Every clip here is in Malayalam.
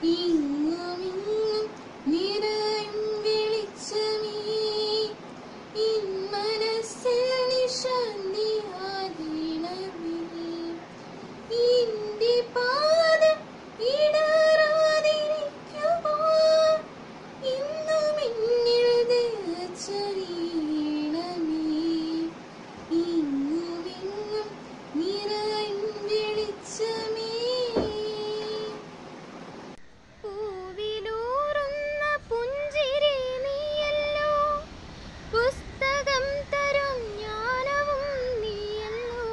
ഇങ്ങുമിങ്ങും നിറയും വെളിച്ചമേ ഇൻ മനസ്സിൽ നിശാന്തിയാകണമേ ഇന്റെ പാദം ഇടറാതിരിക്കുവാൻ ഇന്നും എന്നിൽ ദയചൊരിയണമേ. ഇങ്ങുമിങ്ങും നിറയും വെളിച്ചമേ പൂവിലൂറുന്ന പുഞ്ചിരി നീയല്ലോ പുസ്തകം തരും ജ്ഞാനവും നീയല്ലോ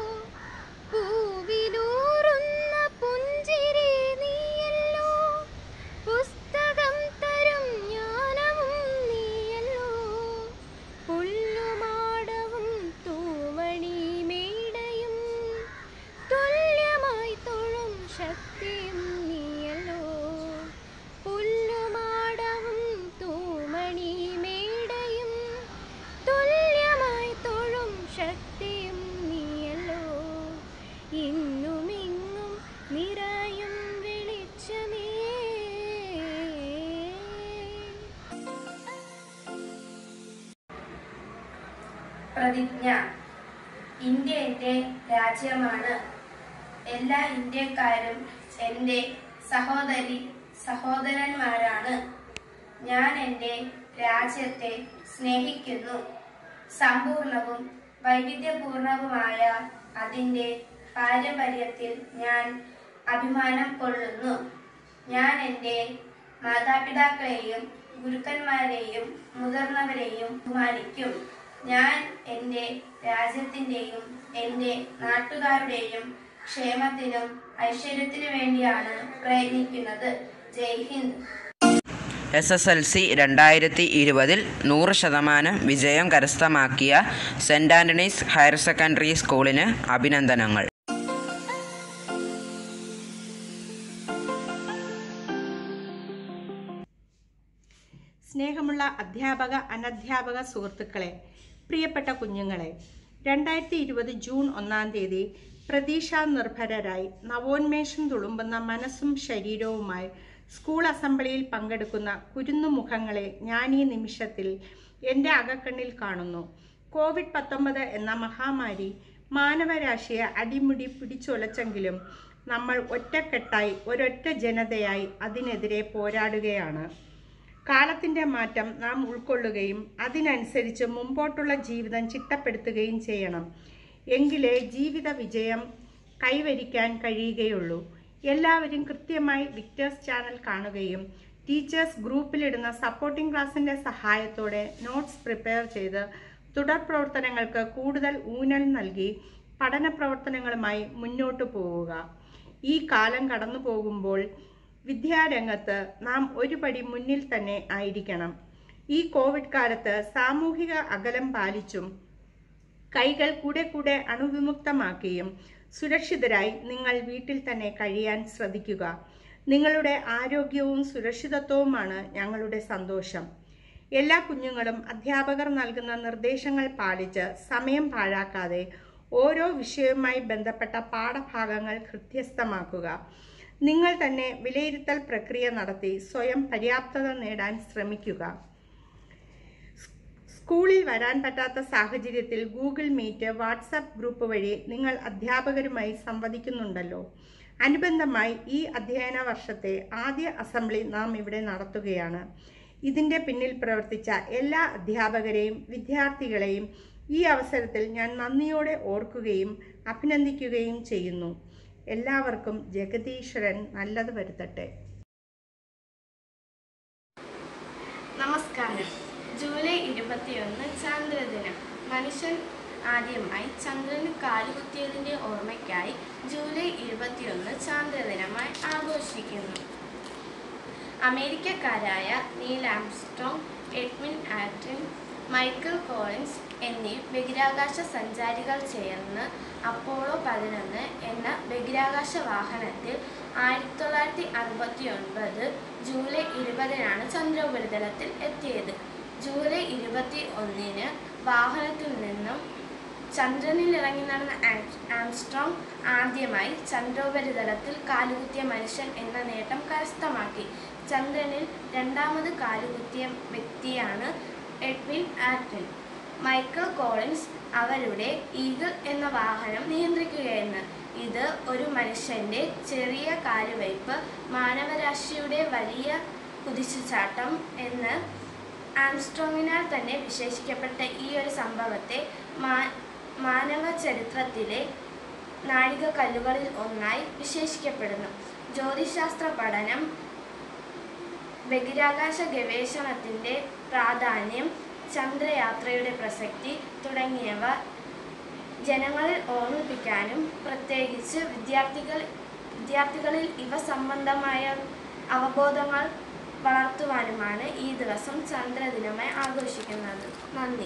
പൂവിലൂറുന്ന പുഞ്ചിരി നീയല്ലോ പുസ്തകം തരും ജ്ഞാനവും നീയല്ലോ പുല്ലുമാടവും തൂവണി മേടയും തുല്യമായി തൊഴും ശക്തിയും നീയല്ലോ പുല്ലുമാടവും തൂമണി മേടയും തുല്യമായി തൊഴും ശക്തിയും നീയല്ലോ ഇന്നും ഇങ്ങും നിറയും വെളിച്ചമേ പ്രതിജ്ഞ ഇന്ത്യ എൻ്റെ രാജ്യമാണ് എല്ലാ ഇന്ത്യക്കാരും എൻ്റെ സഹോദരി സഹോദരന്മാരാണ് ഞാൻ എൻ്റെ രാജ്യത്തെ സ്നേഹിക്കുന്നു സമ്പൂർണവും വൈവിധ്യപൂർണവുമായ അതിൻ്റെ പാരമ്പര്യത്തിൽ ഞാൻ അഭിമാനം കൊള്ളുന്നു ഞാൻ എൻ്റെ മാതാപിതാക്കളെയും ഗുരുക്കന്മാരെയും മുതിർന്നവരെയും ബഹുമാനിക്കും ഞാൻ എൻ്റെ രാജ്യത്തിൻ്റെയും എൻ്റെ നാട്ടുകാരുടെയും ക്ഷേമത്തിനും ഐശ്വര്യത്തിനു വേണ്ടിയാണ് പ്രയത്നിക്കുന്നത് ജയ് ഹിന്ദ് എസ് എസ് എൽ സി രണ്ടായിരത്തി ഇരുപതിൽ നൂറ് ശതമാനം വിജയം കരസ്ഥമാക്കിയ സെൻറ് ആൻ്റണീസ് ഹയർ സെക്കൻഡറി സ്കൂളിന് അഭിനന്ദനങ്ങൾ സ്നേഹമുള്ള അധ്യാപക അനധ്യാപക സുഹൃത്തുക്കളെ പ്രിയപ്പെട്ട കുഞ്ഞുങ്ങളെ രണ്ടായിരത്തി ഇരുപത് ജൂൺ ഒന്നാം തീയതി പ്രതീക്ഷാ നിർഭരരായി നവോന്മേഷം തുളുമ്പുന്ന മനസ്സും ശരീരവുമായി സ്കൂൾ അസംബ്ലിയിൽ പങ്കെടുക്കുന്ന കുരുന്നുമുഖങ്ങളെ ഞാൻ ഈ നിമിഷത്തിൽ എൻ്റെ അകക്കണ്ണിൽ കാണുന്നു കോവിഡ് പത്തൊമ്പത് എന്ന മഹാമാരി മാനവരാശിയെ അടിമുടി പിടിച്ചുലച്ചെങ്കിലും നമ്മൾ ഒറ്റക്കെട്ടായി ഒരൊറ്റ ജനതയായി അതിനെതിരെ പോരാടുകയാണ് കാലത്തിൻ്റെ മാറ്റം നാം ഉൾക്കൊള്ളുകയും അതിനനുസരിച്ച് മുമ്പോട്ടുള്ള ജീവിതം ചിട്ടപ്പെടുത്തുകയും ചെയ്യണം എങ്കിലേ ജീവിത വിജയം കൈവരിക്കാൻ കഴിയുകയുള്ളൂ എല്ലാവരും കൃത്യമായി വിക്ടേഴ്സ് ചാനൽ കാണുകയും ടീച്ചേഴ്സ് ഗ്രൂപ്പിലിടുന്ന സപ്പോർട്ടിംഗ് ക്ലാസിൻ്റെ സഹായത്തോടെ നോട്ട്സ് പ്രിപ്പയർ ചെയ്ത് തുടർ പ്രവർത്തനങ്ങൾക്ക് കൂടുതൽ ഊന്നൽ നൽകി പഠന പ്രവർത്തനങ്ങളുമായി മുന്നോട്ടു പോവുക ഈ കാലം കടന്നു പോകുമ്പോൾ വിദ്യാരംഗത്ത് നാം ഒരു പടി മുന്നിൽ തന്നെ ആയിരിക്കണം ഈ കോവിഡ് കാലത്ത് സാമൂഹിക അകലം പാലിച്ചും കൈകൾ കൂടെ കൂടെ അണുവിമുക്തമാക്കിയും സുരക്ഷിതരായി നിങ്ങൾ വീട്ടിൽ തന്നെ കഴിയാൻ ശ്രദ്ധിക്കുക നിങ്ങളുടെ ആരോഗ്യവും സുരക്ഷിതത്വവുമാണ് ഞങ്ങളുടെ സന്തോഷം എല്ലാ കുഞ്ഞുങ്ങളും അധ്യാപകർ നൽകുന്ന നിർദ്ദേശങ്ങൾ പാലിച്ച് സമയം പാഴാക്കാതെ ഓരോ വിഷയവുമായി ബന്ധപ്പെട്ട പാഠഭാഗങ്ങൾ ഹൃദ്യസ്ഥമാക്കുക നിങ്ങൾ തന്നെ വിലയിരുത്തൽ പ്രക്രിയ നടത്തി സ്വയം പര്യാപ്തത നേടാൻ ശ്രമിക്കുക സ്കൂളിൽ വരാൻ പറ്റാത്ത സാഹചര്യത്തിൽ ഗൂഗിൾ മീറ്റ് വാട്സാപ്പ് ഗ്രൂപ്പ് വഴി നിങ്ങൾ അധ്യാപകരുമായി സംവദിക്കുന്നുണ്ടല്ലോ അനുബന്ധമായി ഈ അധ്യയന വർഷത്തെ ആദ്യ അസംബ്ലി നാം ഇവിടെ നടത്തുകയാണ് ഇതിൻ്റെ പിന്നിൽ പ്രവർത്തിച്ച എല്ലാ അധ്യാപകരെയും വിദ്യാർത്ഥികളെയും ഈ അവസരത്തിൽ ഞാൻ നന്ദിയോടെ ഓർക്കുകയും അഭിനന്ദിക്കുകയും ചെയ്യുന്നു എല്ലാവർക്കും ജഗദീശ്വരൻ നല്ലത് വരുത്തട്ടെ നമസ്കാരം ജൂലൈ ഇരുപത്തിയൊന്ന് ചന്ദ്രദിനം മനുഷ്യൻ ആദ്യമായി ചന്ദ്രന് കാലുകുത്തിയതിൻ്റെ ഓർമ്മയ്ക്കായി ജൂലൈ ഇരുപത്തിയൊന്ന് ചന്ദ്രദിനമായി ആഘോഷിക്കുന്നു അമേരിക്കക്കാരായ Neil Armstrong Edwin Aldrin Michael Collins എന്നീ ബഹിരാകാശ സഞ്ചാരികൾ ചേർന്ന് അപ്പോളോ പതിനൊന്ന് എന്ന ബഹിരാകാശ വാഹനത്തിൽ ആയിരത്തി തൊള്ളായിരത്തി അറുപത്തി ഒൻപത് ജൂലൈ ഇരുപതിനാണ് ചന്ദ്രോപരിതലത്തിൽ എത്തിയത് ജൂലൈ ഇരുപത്തി ഒന്നിന് വാഹനത്തിൽ നിന്നും ചന്ദ്രനിൽ ഇറങ്ങി നടന്ന ആം- ആംസ്ട്രോങ് ആദ്യമായി ചന്ദ്രോപരിതലത്തിൽ കാലുകുത്തിയ മനുഷ്യൻ എന്ന നേട്ടം കരസ്ഥമാക്കി ചന്ദ്രനിൽ രണ്ടാമത് കാലുകുത്തിയ വ്യക്തിയാണ് എഡ്വിൻ ആറ്റൻ മൈക്കൽ കോളിൻസ് അവരുടെ ഈഗിൾ എന്ന വാഹനം നിയന്ത്രിക്കുകയെന്ന് ഇത് ഒരു മനുഷ്യൻ്റെ ചെറിയ കാലുവയ്പ് മാനവരാശിയുടെ വലിയ കുതിച്ചുചാട്ടം എന്ന് ആംസ്ട്രോങ്ങിനാൽ തന്നെ വിശേഷിക്കപ്പെട്ട ഈ ഒരു സംഭവത്തെ മാ മാനവ ചരിത്രത്തിലെ നാഴികക്കല്ലുകളിൽ ഒന്നായി വിശേഷിക്കപ്പെടുന്നു ജ്യോതിശാസ്ത്ര പഠനം ബഹിരാകാശ ഗവേഷണത്തിൻ്റെ പ്രാധാന്യം ചന്ദ്രയാത്രയുടെ പ്രസക്തി തുടങ്ങിയവ ജനങ്ങളിൽ ഓർമ്മിപ്പിക്കാനും പ്രത്യേകിച്ച് വിദ്യാർത്ഥികൾ വിദ്യാർത്ഥികളിൽ ഇവ സംബന്ധമായ അവബോധങ്ങൾ വളർത്തുവാനുമാണ് ഈ ദിവസം ചന്ദ്രദിനമായി ആഘോഷിക്കുന്നത് നന്ദി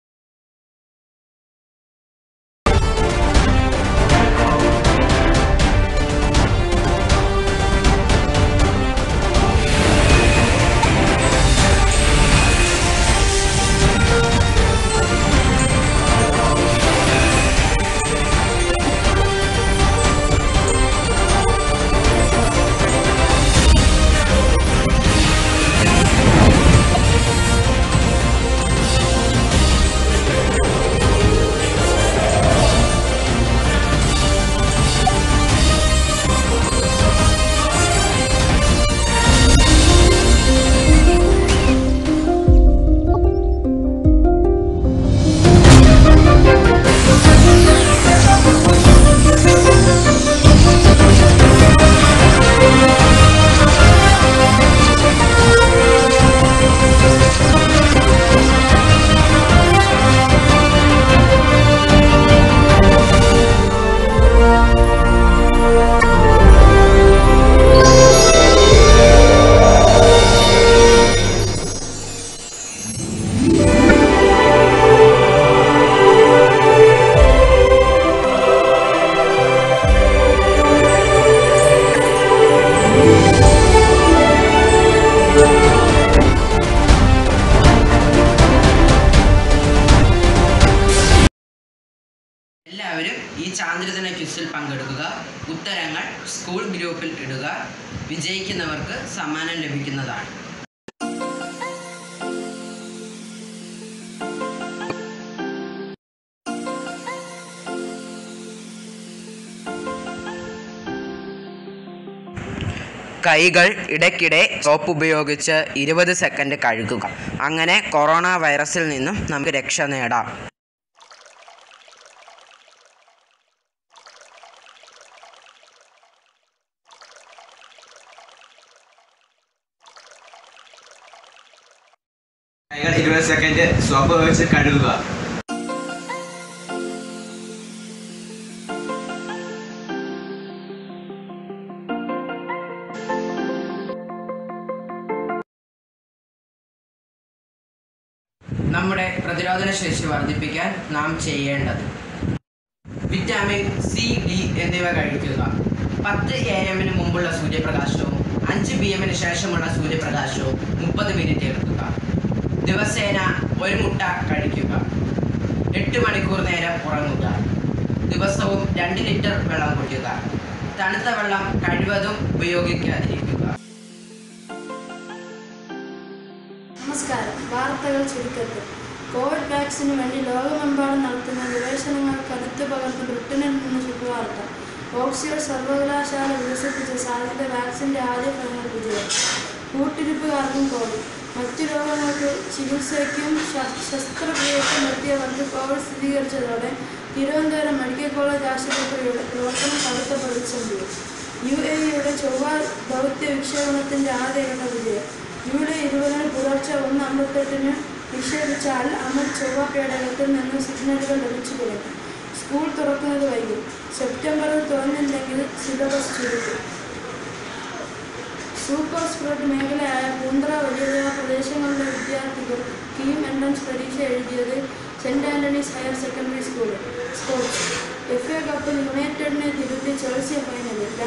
എല്ലാവരും ഈ ചാന്ദ്രദിന ക്വിസിൽ പങ്കെടുക്കുക ഉത്തരങ്ങൾ സ്കൂൾ ഗ്രൂപ്പിൽ ഇടുക വിജയിക്കുന്നവർക്ക് സമ്മാനം ലഭിക്കുന്നതാണ് കൈകൾ ഇടയ്ക്കിടെ സോപ്പ് ഉപയോഗിച്ച് ഇരുപത് സെക്കൻഡ് കഴുകുക അങ്ങനെ കൊറോണ വൈറസിൽ നിന്നും നമുക്ക് രക്ഷ നേടാം കൈകൾ ഇരുപത് സെക്കൻഡ് സോപ്പ് ഉപയോഗിച്ച് കഴുകുക നമ്മുടെ പ്രതിരോധന ശേഷി വർദ്ധിപ്പിക്കാൻ നാം ചെയ്യേണ്ടത് വിറ്റാമിൻ സി ഡി എന്നിവ കഴിക്കുക പത്ത് എ എമ്മിന് മുമ്പുള്ള സൂര്യപ്രകാശവും അഞ്ച് പി എമ്മിന് ശേഷമുള്ള സൂര്യപ്രകാശവും മുപ്പത് മിനിറ്റ് എടുക്കുക ദിവസേന ഒരു മുട്ട കഴിക്കുക എട്ട് മണിക്കൂർ നേരം ഉറങ്ങുക ദിവസവും രണ്ട് ലിറ്റർ വെള്ളം കുടിക്കുക തണുത്ത വെള്ളം കഴിവതും ഉപയോഗിക്കാതിരിക്കുക നമസ്കാരം വാർത്തകൾ ചുരുക്കത്തിൽ കോവിഡ് വാക്സിന് വേണ്ടി ലോകമെമ്പാടും നടത്തുന്ന ഗവേഷണങ്ങൾ കരുത്തു പകർന്ന് ബ്രിട്ടനിൽ നിന്ന് ശുഭവാർത്ത ഓക്സ്ഫോർഡ് സർവകലാശാല വികസിപ്പിച്ച സാധ്യത വാക്സിന്റെ ആദ്യ ഫലങ്ങൾ വിജയം കൂട്ടിരിപ്പുകാർക്കും കോവിഡ് മറ്റു രോഗങ്ങൾക്ക് ചികിത്സയ്ക്കും ശ- ശസ്ത്രക്രിയയ്ക്കും എത്തിയവർക്ക് കോവിഡ് സ്ഥിരീകരിച്ചതോടെ തിരുവനന്തപുരം മെഡിക്കൽ കോളേജ് ആശുപത്രിയുടെ പ്രവർത്തനം കടുത്ത പ്രതിസന്ധിയിൽ യു എ ഇയുടെ ചൊവ്വ ദൗത്യ വിക്ഷേപണത്തിന്റെ ആദ്യഘട്ട വിജയം ജൂലൈ ഇരുപതിന് പുലർച്ചെ ഒന്ന് അമ്പത്തെട്ടിന് വിക്ഷേപിച്ച അൽ അമദ് ചൊവ്വ പേടകത്തിൽ നിന്ന് സിഗ്നലുകൾ ലഭിച്ചു തുടങ്ങി സ്കൂൾ തുറക്കുന്നത് വൈകും സെപ്റ്റംബറിൽ തുറന്നില്ലെങ്കിൽ സിലബസ് ചുരുക്കും സൂപ്പർ സ്പ്രെഡ് മേഖലയായ പൂന്തറ വലിയ പ്രദേശങ്ങളിലെ വിദ്യാർത്ഥികൾ കീം എൻട്രൻസ് പരീക്ഷ എഴുതിയത് Saint Antony's higher secondary school sports F A കപ്പിൽ യുണൈറ്റഡിനെ തിരുത്തി ചെൽസിയ ഫൈനലിൽ